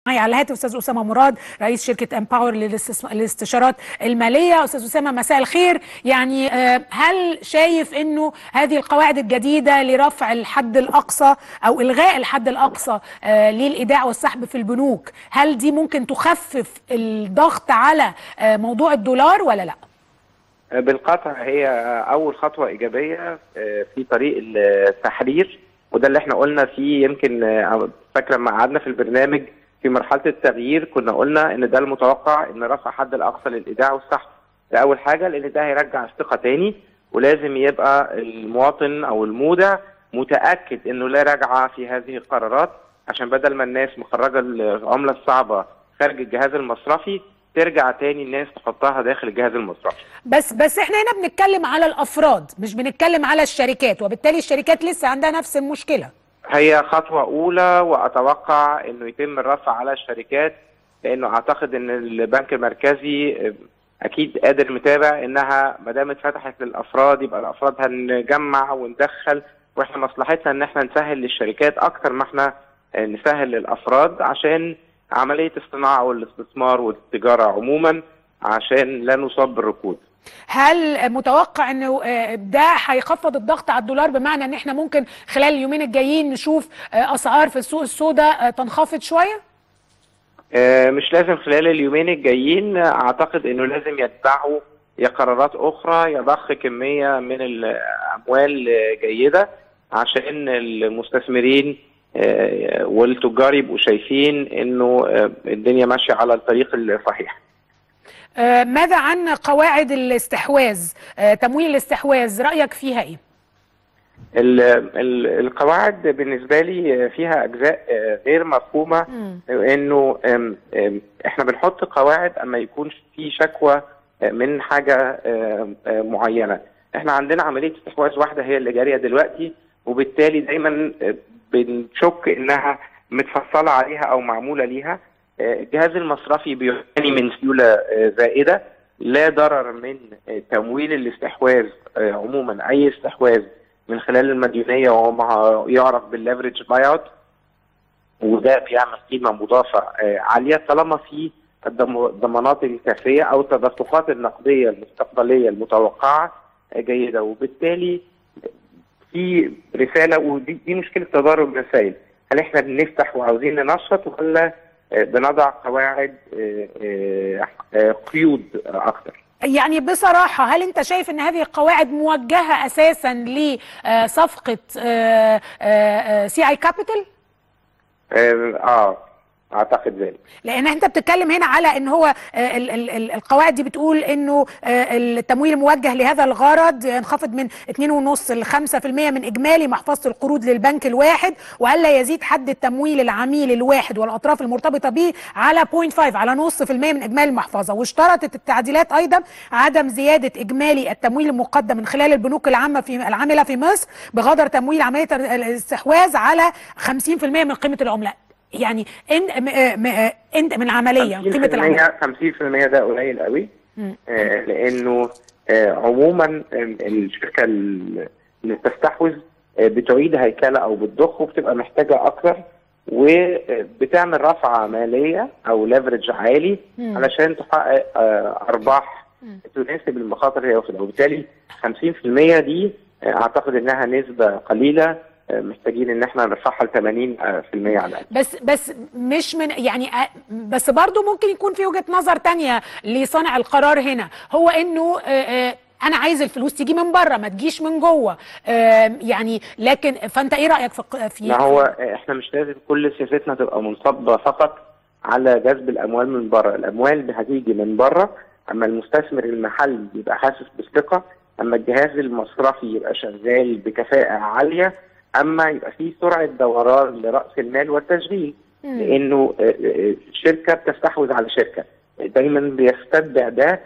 معي على الهاتف استاذ اسامه مراد رئيس شركه امباور للاستشارات الماليه استاذ اسامه مساء الخير يعني هل شايف انه هذه القواعد الجديده لرفع الحد الاقصى او الغاء الحد الاقصى للايداع والسحب في البنوك هل دي ممكن تخفف الضغط على موضوع الدولار ولا لا بالقطع هي اول خطوه ايجابيه في طريق التحرير وده اللي احنا قلنا فيه يمكن فاكره لما قعدنا في البرنامج في مرحله التغيير كنا قلنا ان ده المتوقع ان رفع حد الاقصى للايداع والسحب ده اول حاجه لان ده هيرجع الثقه تاني ولازم يبقى المواطن او المودع متاكد انه لا رجعه في هذه القرارات عشان بدل ما الناس مخرجه العمله الصعبه خارج الجهاز المصرفي ترجع تاني الناس تحطها داخل الجهاز المصرفي بس بس احنا هنا بنتكلم على الافراد مش بنتكلم على الشركات وبالتالي الشركات لسه عندها نفس المشكله هي خطوه اولى واتوقع انه يتم الرفع على الشركات لانه اعتقد ان البنك المركزي اكيد قادر متابع انها ما دام اتفتحت للافراد يبقى الافراد هنجمع وندخل واحنا مصلحتنا ان احنا نسهل للشركات اكتر ما احنا نسهل للافراد عشان عمليه الصناعه والاستثمار والتجاره عموما عشان لا نصاب بالركود. هل متوقع انه ده هيخفض الضغط على الدولار بمعنى ان احنا ممكن خلال اليومين الجايين نشوف اسعار في السوق السوداء تنخفض شويه؟ مش لازم خلال اليومين الجايين اعتقد انه لازم يتبعوا يا قرارات اخرى يا ضخ كميه من الاموال جيده عشان المستثمرين والتجار يبقوا شايفين انه الدنيا ماشيه على الطريق الصحيح. ماذا عن قواعد الاستحواذ تمويل الاستحواذ رايك فيها ايه؟ ال ال القواعد بالنسبه لي فيها اجزاء غير مفهومه انه احنا بنحط قواعد اما يكون في شكوى من حاجه معينه احنا عندنا عمليه استحواذ واحده هي اللي جاريه دلوقتي وبالتالي دايما بنشك انها متفصله عليها او معموله ليها الجهاز المصرفي بيعاني من سيوله زائده لا ضرر من تمويل الاستحواذ عموما اي استحواذ من خلال المديونيه وهو يعرف بالليفرج باي اوت وده بيعمل قيمه مضافه عاليه طالما في الضمانات الكافيه او التدفقات النقديه المستقبليه المتوقعه جيده وبالتالي في رساله ودي دي مشكله تضارب الرسائل هل احنا بنفتح وعاوزين ننشط ولا بنضع قواعد قيود اكتر يعني بصراحة هل أنت شايف أن هذه القواعد موجهة أساسا لصفقة سي اي كابيتال؟ اه اعتقد ذلك لان انت بتتكلم هنا على ان هو ال ال ال القواعد دي بتقول انه التمويل الموجه لهذا الغرض ينخفض من 2.5 ل 5% من اجمالي محفظه القروض للبنك الواحد والا يزيد حد التمويل العميل الواحد والاطراف المرتبطه به على 0.5 على نص في المية من اجمالي المحفظه واشترطت التعديلات ايضا عدم زياده اجمالي التمويل المقدم من خلال البنوك العامه في العامله في مصر بقدر تمويل عمليه الاستحواذ على 50% من قيمه العملات يعني انت انت من العمليه قيمه العمليه 50% ده قليل قوي آه لانه آه عموما الشركه اللي بتستحوذ آه بتعيد هيكله او بتضخ وبتبقى محتاجه اكتر وبتعمل رفعه ماليه او ليفرج عالي مم. علشان تحقق ارباح مم. تناسب المخاطر هي واخدها وبالتالي 50% دي اعتقد انها نسبه قليله محتاجين ان احنا نرفعها ل 80% على الاقل بس بس مش من يعني بس برضو ممكن يكون في وجهه نظر تانية لصانع القرار هنا هو انه انا عايز الفلوس تيجي من بره ما تجيش من جوه يعني لكن فانت ايه رايك في في ما هو احنا مش لازم كل سياستنا تبقى منصبه فقط على جذب الاموال من بره الاموال هتيجي من بره اما المستثمر المحلي يبقى حاسس بالثقه اما الجهاز المصرفي يبقى شغال بكفاءه عاليه اما يبقى في سرعه دوران لراس المال والتشغيل مم. لانه شركه بتستحوذ على شركه دايما بيستتبع ده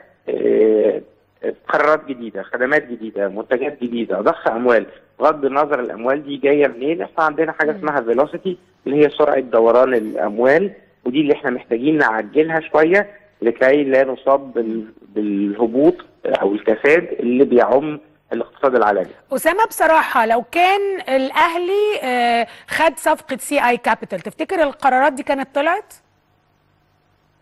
قرارات جديده خدمات جديده منتجات جديده ضخ اموال بغض النظر الاموال دي جايه منين احنا عندنا حاجه اسمها فيلوسيتي اللي هي سرعه دوران الاموال ودي اللي احنا محتاجين نعجلها شويه لكي لا نصاب بالهبوط او الكساد اللي بيعم الاقتصاد العالمي أسامة بصراحة لو كان الأهلي خد صفقة سي اي كابيتال تفتكر القرارات دي كانت طلعت؟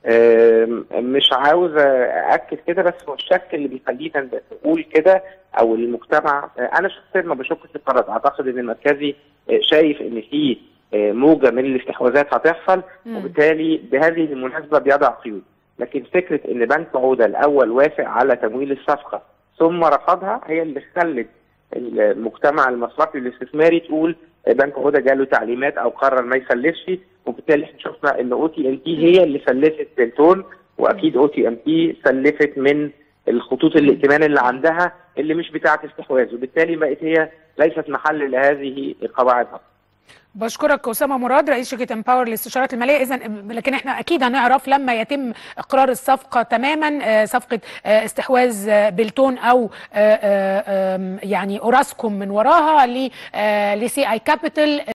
مش عاوز ااكد كده بس هو الشك اللي بيخلينا نقول كده او المجتمع انا شخصيا ما بشكش في القرار اعتقد ان المركزي شايف ان في موجه من الاستحواذات هتحصل وبالتالي بهذه المناسبه بيضع قيود لكن فكره ان بنك عوده الاول وافق على تمويل الصفقه ثم رفضها هي اللي خلت المجتمع المصرفي الاستثماري تقول بنك عوده جاله تعليمات او قرر ما يسلفش وبالتالي احنا شفنا ان او تي ام بي هي اللي سلفت بنتون واكيد او تي ام بي سلفت من الخطوط الائتمان اللي عندها اللي مش بتاعه استحواذ وبالتالي بقت هي ليست محل لهذه القواعد بشكرك اسامه مراد رئيس شركه امباور للاستشارات الماليه اذا لكن احنا اكيد هنعرف لما يتم اقرار الصفقه تماما صفقه استحواذ بلتون او يعني اوراسكوم من وراها لسي اي كابيتال